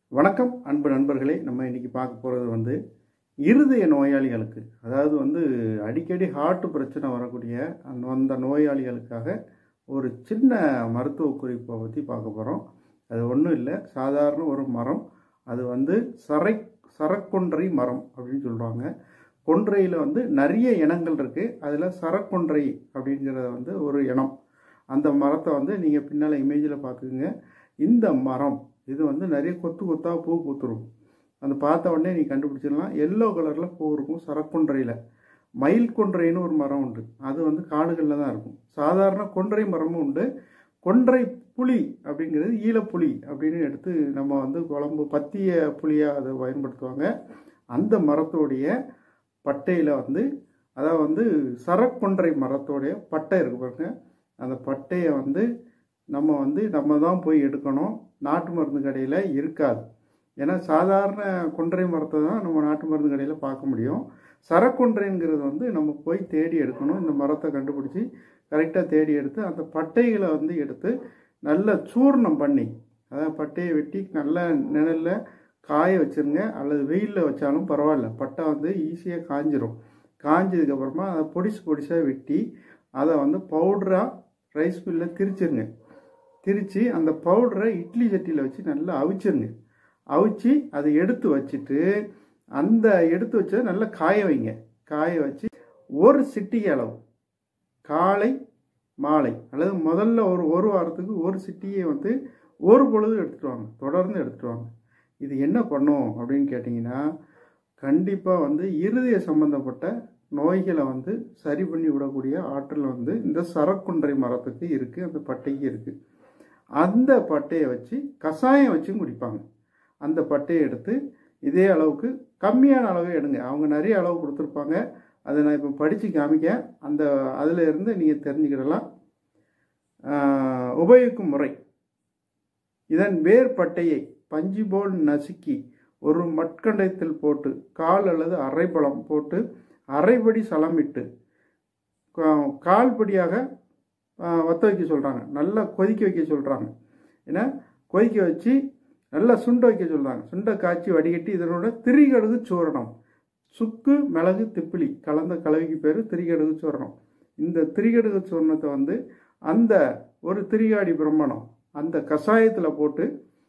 வணக்கம் அன்பு நண்பர்களே நம்ம இன்னைக்கு பார்க்க போகிறது வந்து இருதய நோயாளிகளுக்கு அதாவது வந்து அடிக்கடி ஹார்ட் பிரச்சனை வரக்கூடிய அந்த அந்த நோயாளிகளுக்காக ஒரு சின்ன மருத்துவ குறிப்பை பற்றி பார்க்க போகிறோம் அது ஒன்றும் இல்லை சாதாரண ஒரு மரம் அது வந்து சரை சரக்கொன்றை மரம் அப்படின்னு சொல்கிறாங்க கொன்றையில் வந்து நிறைய இனங்கள் இருக்குது அதில் சரக்கொன்றை அப்படிங்கிறத வந்து ஒரு இனம் அந்த மரத்தை வந்து நீங்கள் பின்னால் இமேஜில் பார்த்துக்குங்க இந்த மரம் இது வந்து நிறைய கொத்து கொத்தாக பூ பூத்துரும் அந்த பார்த்த உடனே நீ கண்டுபிடிச்சிடலாம் எல்லோ கலரில் பூ இருக்கும் சரக்கொன்றையில் மயில் கொன்றைன்னு ஒரு மரம் உண்டு அது வந்து காடுகளில் தான் இருக்கும் சாதாரண கொன்றை மரமும் உண்டு கொன்றை புளி அப்படிங்கிறது ஈழப்புளி அப்படின்னு எடுத்து நம்ம வந்து குழம்பு பத்திய புளியாக அதை பயன்படுத்துவாங்க அந்த மரத்தோடைய பட்டையில் வந்து அதாவது வந்து சரக்கொன்றை மரத்தோடைய பட்டை இருக்கு பாருங்க அந்த பட்டையை வந்து நம்ம வந்து நம்ம தான் போய் எடுக்கணும் நாட்டு மருந்து கடையில் இருக்காது ஏன்னா சாதாரண கொன்றை மரத்தை தான் நம்ம நாட்டு மருந்து கடையில் பார்க்க முடியும் சரக்கொன்றைங்கிறது வந்து நம்ம போய் தேடி எடுக்கணும் இந்த மரத்தை கண்டுபிடிச்சி கரெக்டாக தேடி எடுத்து அந்த பட்டைகளை வந்து எடுத்து நல்ல சூர்ணம் பண்ணி அதாவது பட்டையை வெட்டி நல்ல நிழலில் காய வச்சுருங்க அல்லது வெயிலில் வச்சாலும் பரவாயில்ல பட்டை வந்து ஈஸியாக காஞ்சிரும் காஞ்சதுக்கப்புறமா அதை பொடிசு பொடிசாக வெட்டி அதை வந்து பவுடராக ரைஸ் மில்லில் திரிச்சிருங்க திரித்து அந்த பவுடரை இட்லி சட்டியில் வச்சு நல்லா அவிச்சிருங்க அவிச்சு அதை எடுத்து வச்சுட்டு அந்த எடுத்து வச்சதை நல்லா காய வைங்க காய வச்சு ஒரு சிட்டிகை அளவு காலை மாலை அல்லது முதல்ல ஒரு ஒரு வாரத்துக்கு ஒரு சிட்டியை வந்து ஒரு பொழுது எடுத்துகிட்டு வாங்க தொடர்ந்து எடுத்துகிட்டு வாங்க இது என்ன பண்ணும் அப்படின்னு கேட்டிங்கன்னா கண்டிப்பாக வந்து இருதய சம்பந்தப்பட்ட நோய்களை வந்து சரி பண்ணி விடக்கூடிய ஆற்றல் வந்து இந்த சரக்குன்றை மரத்துக்கு இருக்குது அந்த பட்டைக்கு இருக்குது அந்த பட்டையை வச்சு கஷாயம் வச்சும் குடிப்பாங்க அந்த பட்டையை எடுத்து இதே அளவுக்கு கம்மியான அளவு எடுங்க அவங்க நிறைய அளவு கொடுத்துருப்பாங்க அதை நான் இப்போ படித்து காமிக்க அந்த அதில் இருந்து நீங்கள் தெரிஞ்சுக்கிடலாம் உபயோகிக்கும் முறை இதன் வேர் பட்டையை பஞ்சு போல் நசுக்கி ஒரு மட்கண்டத்தில் போட்டு கால் அல்லது அரைப்பழம் போட்டு அரைபடி சலமிட்டு கால்படியாக வத்த வைக்க சொல்கிறாங்க நல்லா கொதிக்க வைக்க சொல்கிறாங்க ஏன்னா கொதிக்க வச்சு நல்லா சுண்ட வைக்க சொல்கிறாங்க சுண்டை காய்ச்சி வடிகட்டி இதனோட திரிகடுகு சூரணம் சுக்கு மிளகு திப்பிலி கலந்த கலவைக்கு பேர் திரிகடுகு சூரணம் இந்த திரிகடுகு சூரணத்தை வந்து அந்த ஒரு திரிகாடி பிரம்மணம் அந்த கஷாயத்தில் போட்டு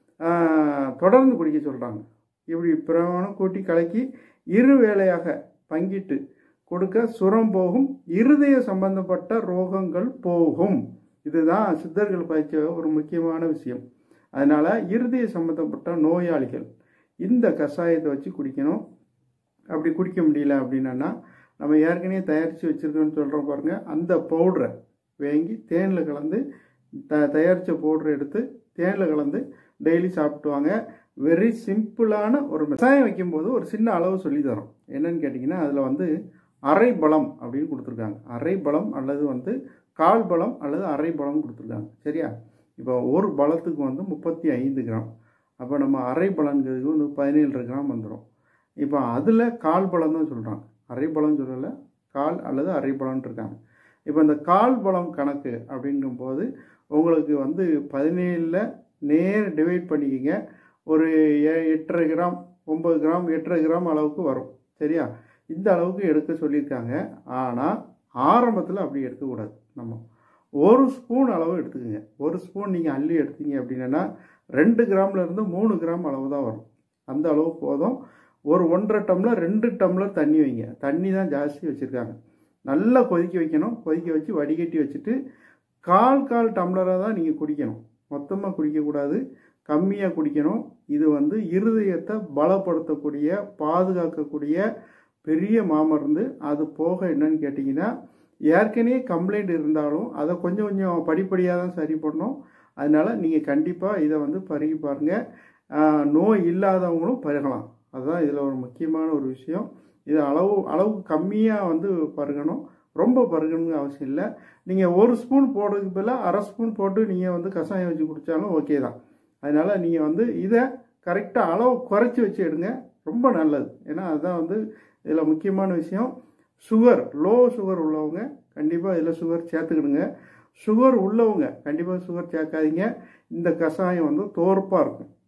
தொடர்ந்து குடிக்க சொல்கிறாங்க இப்படி பிரமாணம் கூட்டி கலக்கி இரு வேளையாக பங்கிட்டு கொடுக்க சுரம் போகும் இருதய சம்பந்தப்பட்ட ரோகங்கள் போகும் இதுதான் சித்தர்கள் பயிற்சிய ஒரு முக்கியமான விஷயம் அதனால் இருதய சம்பந்தப்பட்ட நோயாளிகள் இந்த கஷாயத்தை வச்சு குடிக்கணும் அப்படி குடிக்க முடியல அப்படின்னா நம்ம ஏற்கனவே தயாரித்து வச்சுருக்கோன்னு சொல்கிறோம் பாருங்கள் அந்த பவுடரை வாங்கி தேனில் கலந்து த தயாரித்த பவுடரை எடுத்து தேனில் கலந்து டெய்லி சாப்பிட்டுவாங்க வெரி சிம்பிளான ஒரு கஷாயம் வைக்கும்போது ஒரு சின்ன அளவு சொல்லி தரோம் என்னன்னு கேட்டிங்கன்னா அதில் வந்து அரை பலம் அப்படின்னு கொடுத்துருக்காங்க அரை பலம் அல்லது வந்து கால் பலம் அல்லது அரை பலம் கொடுத்துருக்காங்க சரியா இப்போ ஒரு பலத்துக்கு வந்து முப்பத்தி ஐந்து கிராம் அப்போ நம்ம அரை பலங்கிறதுக்கு வந்து பதினேழு கிராம் வந்துடும் இப்போ அதில் கால் பலம் தான் சொல்கிறாங்க அரை பலம் சொல்லலை கால் அல்லது அரை பலம்னு இருக்காங்க இப்போ இந்த கால் பலம் கணக்கு அப்படிங்கும்போது உங்களுக்கு வந்து பதினேழில் நேர் டிவைட் பண்ணிக்கிங்க ஒரு எட்டரை கிராம் ஒம்பது கிராம் எட்டரை கிராம் அளவுக்கு வரும் சரியா இந்த அளவுக்கு எடுக்க சொல்லியிருக்காங்க ஆனால் ஆரம்பத்தில் அப்படி எடுக்கக்கூடாது நம்ம ஒரு ஸ்பூன் அளவு எடுத்துக்கோங்க ஒரு ஸ்பூன் நீங்கள் அள்ளி எடுத்தீங்க அப்படின்னா ரெண்டு கிராம்லேருந்து மூணு கிராம் அளவு தான் வரும் அந்த அளவு போதும் ஒரு ஒன்றரை டம்ளர் ரெண்டு டம்ளர் தண்ணி வைங்க தண்ணி தான் ஜாஸ்தி வச்சுருக்காங்க நல்லா கொதிக்க வைக்கணும் கொதிக்க வச்சு வடிகட்டி வச்சுட்டு கால் கால் டம்ளராக தான் நீங்கள் குடிக்கணும் மொத்தமாக குடிக்கக்கூடாது கம்மியாக குடிக்கணும் இது வந்து இருதயத்தை பலப்படுத்தக்கூடிய பாதுகாக்கக்கூடிய பெரிய மாமருந்து அது போக என்னன்னு கேட்டிங்கன்னா ஏற்கனவே கம்ப்ளைண்ட் இருந்தாலும் அதை கொஞ்சம் கொஞ்சம் படிப்படியாக தான் சரி பண்ணோம் அதனால் நீங்கள் கண்டிப்பாக இதை வந்து பருகி பாருங்கள் நோய் இல்லாதவங்களும் பருகலாம் அதுதான் இதில் ஒரு முக்கியமான ஒரு விஷயம் இது அளவு அளவுக்கு கம்மியாக வந்து பருகணும் ரொம்ப பருகணுங்க அவசியம் இல்லை நீங்கள் ஒரு ஸ்பூன் போடுறதுக்கு பதிலாக அரை ஸ்பூன் போட்டு நீங்கள் வந்து கஷாயம் வச்சு குடித்தாலும் ஓகே தான் அதனால் நீங்கள் வந்து இதை கரெக்டாக அளவு குறைச்சி வச்சு எடுங்க ரொம்ப நல்லது ஏன்னா அதுதான் வந்து இதில் முக்கியமான விஷயம் சுகர் லோ சுகர் உள்ளவங்க கண்டிப்பாக இதில் சுகர் சேர்த்துக்கிடுங்க சுகர் உள்ளவங்க கண்டிப்பாக சுகர் சேர்க்காதீங்க இந்த கஷாயம் வந்து தோற்பாக இருக்கும்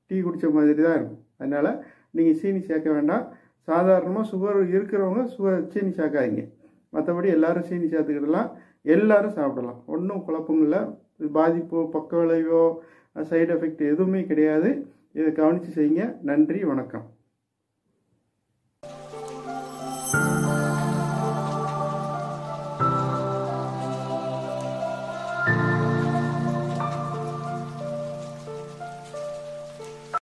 டீ குடித்த மாதிரி தான் இருக்கும் அதனால் நீங்கள் சீனி சேர்க்க வேண்டாம் சாதாரணமாக சுகர் இருக்கிறவங்க சுகர் சீனி சேர்க்காதீங்க மற்றபடி எல்லாரும் சீனி சேர்த்துக்கிடலாம் எல்லாரும் சாப்பிடலாம் ஒன்றும் குழப்பம் இல்லை இது பாதிப்போ பக்க விளைவோ சைடு எஃபெக்ட் எதுவுமே கிடையாது இதை கவனித்து செய்யுங்க நன்றி வணக்கம்